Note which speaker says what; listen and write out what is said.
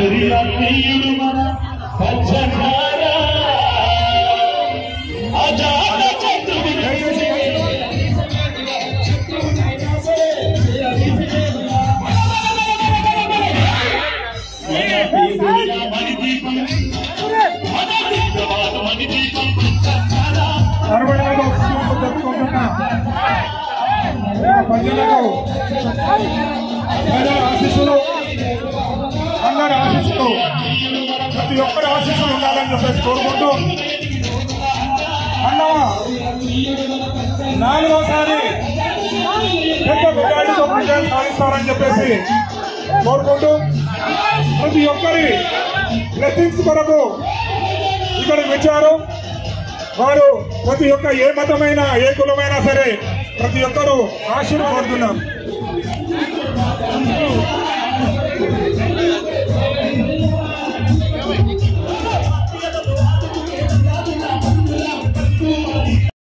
Speaker 1: ప్రియుడు మన పచ్చకార అజాత చతుడి మణి దీపం మన విద్యమాత మణి దీపం పచ్చకార
Speaker 2: అరవై ఐదు ఉత్సవం జరుపుకుంటున్న ప్రజలకు ప్రజల ఆశీస్సులు అందరి ఆశీస్సులు ప్రతి ఒక్కరి ఆశీస్సులు ఉండాలని చెప్పేసి కోరుకుంటూ అన్నవ నాలుగోసారి పెద్ద మెజార్టీతో విజయం సాధిస్తారని చెప్పేసి కోరుకుంటూ ప్రతి ఒక్కరి బ్లెస్సింగ్స్ కొరకు ఇక్కడికి వచ్చారు వారు ప్రతి ఒక్క ఏ మతమైనా ఏ కులమైనా సరే ప్రతి ఒక్కరూ ఆశీర్వాడుతున్నాం